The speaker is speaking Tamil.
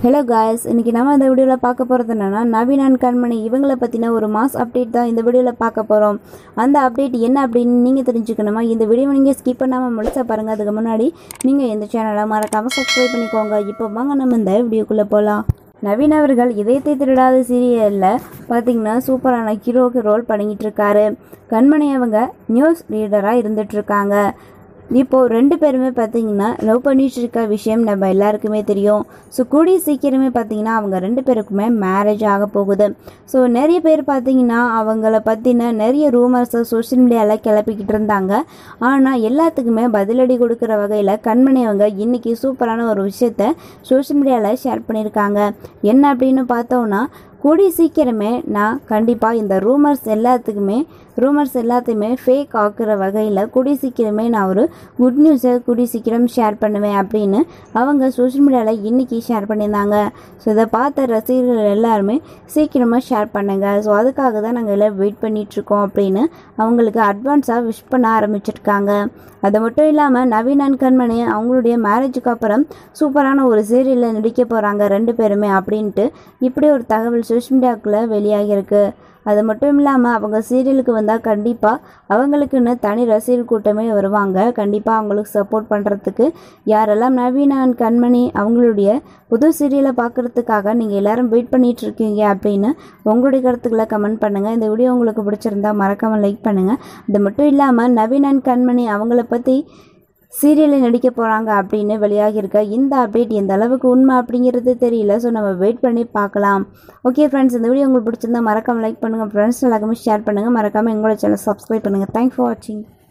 ஹலோ காய்ஸ் இன்னைக்கு நம்ம இந்த வீடியோவில் பார்க்க போகிறது என்னன்னா நவீன் அண்ட் கண்மணி இவங்களை பற்றின ஒரு மாஸ் அப்டேட் தான் இந்த வீடியோவில் பார்க்க போகிறோம் அந்த அப்டேட் என்ன அப்படின்னு நீங்கள் தெரிஞ்சுக்கணுமா இந்த வீடியோ நீங்கள் ஸ்கிப் பண்ணாமல் முழுசாக பாருங்கள் அதுக்கு முன்னாடி நீங்கள் இந்த சேனலை மறக்காமல் சப்ஸ்கிரைப் பண்ணிக்கோங்க இப்போ வாங்க நம்ம இந்த வீடியோக்குள்ளே போகலாம் நவீன் அவர்கள் இதயத்தை திருடாத சீரியலில் பார்த்தீங்கன்னா சூப்பரான ஹீரோக்கு ரோல் பண்ணிக்கிட்டு இருக்காரு கண்மணி அவங்க நியூஸ் ரீடராக இருந்துட்டு இருக்காங்க இப்போது ரெண்டு பேருமே பார்த்தீங்கன்னா லவ் பண்ணிட்டு இருக்க விஷயம் நம்ம எல்லாருக்குமே தெரியும் ஸோ கூடிய சீக்கிரமே பார்த்தீங்கன்னா அவங்க ரெண்டு பேருக்குமே மேரேஜ் ஆக போகுது ஸோ நிறைய பேர் பார்த்தீங்கன்னா அவங்கள பற்றின நிறைய ரூமர்ஸை சோஷியல் மீடியாவில் கிளப்பிக்கிட்டு இருந்தாங்க ஆனால் எல்லாத்துக்குமே பதிலடி கொடுக்குற வகையில் கண்மணி அவங்க இன்னைக்கு சூப்பரான ஒரு விஷயத்த சோஷியல் மீடியாவில் ஷேர் பண்ணியிருக்காங்க என்ன அப்படின்னு பார்த்தோன்னா கூடிய சீக்கிரமே நான் கண்டிப்பாக இந்த ரூமர்ஸ் எல்லாத்துக்குமே ரூமர்ஸ் எல்லாத்தையுமே ஃபேக் ஆக்குற வகையில் கூடிய சீக்கிரமே நான் ஒரு குட் நியூஸை கூடிய சீக்கிரம் ஷேர் பண்ணுவேன் அப்படின்னு அவங்க சோஷியல் மீடியாவில் இன்றைக்கி ஷேர் பண்ணியிருந்தாங்க ஸோ இதை பார்த்த ரசிகர்கள் எல்லாருமே சீக்கிரமாக ஷேர் பண்ணுங்க ஸோ அதுக்காக தான் நாங்கள் எல்லாம் வெயிட் பண்ணிகிட்ருக்கோம் அப்படின்னு அவங்களுக்கு அட்வான்ஸாக விஷ் பண்ண ஆரம்பிச்சிருக்காங்க அது மட்டும் இல்லாமல் நவீன் அண்ட் கண்மணி அவங்களுடைய மேரேஜுக்கு அப்புறம் சூப்பரான ஒரு சீரியலில் நடிக்க போகிறாங்க ரெண்டு பேருமே அப்படின்ட்டு இப்படி ஒரு தகவல் சோஷியல் மீடியாவுக்குள்ளே வெளியாகிருக்கு அது மட்டும் இல்லாமல் அவங்க சீரியலுக்கு வந்தால் கண்டிப்பாக அவங்களுக்குன்னு தனி ரசிகர் கூட்டமே வருவாங்க கண்டிப்பாக அவங்களுக்கு சப்போர்ட் பண்ணுறதுக்கு யாரெல்லாம் நவீன அண்ட் கண்மணி அவங்களுடைய புது சீரியலை பார்க்குறதுக்காக நீங்கள் எல்லாரும் வெயிட் பண்ணிட்டு இருக்கீங்க அப்படின்னு உங்களுடைய கருத்துக்களை கமெண்ட் பண்ணுங்கள் இந்த வீடியோ உங்களுக்கு பிடிச்சிருந்தா மறக்காமல் லைக் பண்ணுங்கள் அது மட்டும் இல்லாமல் நவீன் அண்ட் கண்மணி அவங்கள பற்றி சீரியலில் நடிக்க போகிறாங்க அப்படின்னு வெளியாகியிருக்க இந்த அப்டேட் எந்த அளவுக்கு உண்மை அப்படிங்கிறது தெரியல ஸோ நம்ம வெயிட் பண்ணி பார்க்கலாம் ஓகே ஃப்ரெண்ட்ஸ் இந்த வீடியோ உங்களுக்கு பிடிச்சிருந்தா மறக்காமல் லைக் பண்ணுங்கள் ஃப்ரெண்ட்ஸ் எல்லாருக்குமே ஷேர் பண்ணுங்கள் மறக்காமல் எங்களோட சேனல் சப்ஸ்கிரைப் பண்ணுங்கள் தேங்க்ஸ் ஃபார் வாட்சிங்